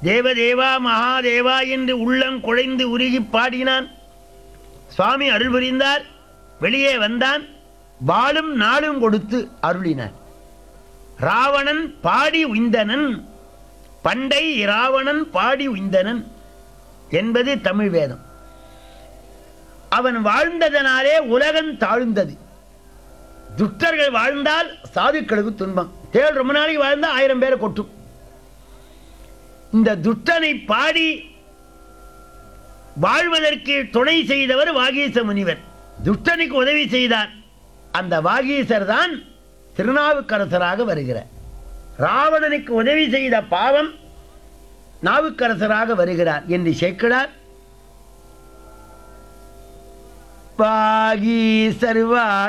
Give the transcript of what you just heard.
தேவதேவா மகாதேவா என்று உள்ளம் குழைந்து உருகி பாடினான் சுவாமி அருள் புரிந்தார் வெளியே வந்தான் வாளும் நாளும் கொடுத்து அருளினார் ராவணன் பாடி உய்ந்தனன் பண்டை ராவணன் பாடி உய்ந்தனன் என்பது தமிழ் வேதம் அவன் வாழ்ந்ததனாலே உலகம் தாழ்ந்தது துஷ்டர்கள் வாழ்ந்தால் சாதுக்களுக்கு துன்பம் தேள் ரொம்ப நாளைக்கு வாழ்ந்தா ஆயிரம் பேரை கொட்டும் இந்த துஷ்டனை பாடி வாழ்வதற்கு துணை செய்தவர் வாகீச முனிவர் துஷ்டனுக்கு உதவி செய்தார் அந்த வாகீசர் தான் திருநாவுக்கரசராக வருகிறார் ராவணனுக்கு உதவி செய்த பாவம் நாவுக்கரசராக வருகிறார் என்று சேர்க்கிறார் வாகீசர் வா